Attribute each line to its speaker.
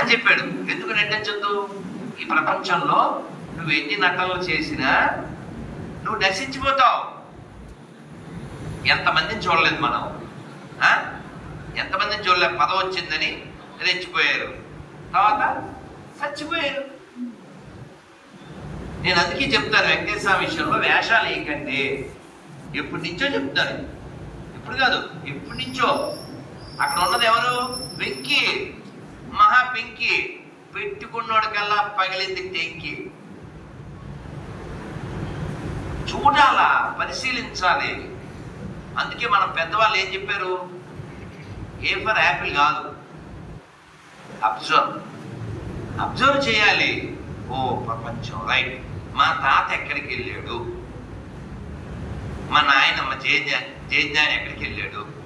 Speaker 1: అని చెప్పాడు ఎందుకు నటించొద్దు ఈ ప్రపంచంలో నువ్వు ఎన్ని నటనలు చేసినా నువ్వు నశించిపోతావు ఎంతమందిని చూడలేదు మనం ఆ? ఎంతమందిని చూడలేదు పదవి వచ్చిందని రెచ్చిపోయారు తర్వాత చచ్చిపోయారు నేను అందుకే చెప్తాను వెంకటేశ్వర విషయంలో వేషాలు వేయకండి ఎప్పటి నుంచో చెప్తాను ఇప్పుడు కాదు ఎప్పటి నుంచో అక్కడ ఉన్నది ఎవరు వెంకీ మహా పెంకి పెట్టుకున్నోడికల్లా పగిలింది టెంకి చూడాలా పరిశీలించాలి అందుకే మన పెద్దవాళ్ళు ఏం చెప్పారు ఏ ఫర్ యాపిల్ కాదు అబ్జర్వ్ అబ్జర్వ్ చేయాలి ఓ ప్రపంచం రైట్ మా తాత ఎక్కడికి వెళ్ళాడు మా నాయనమ్మ జయజ్ఞాని జయజ్ఞాని ఎక్కడికి వెళ్ళాడు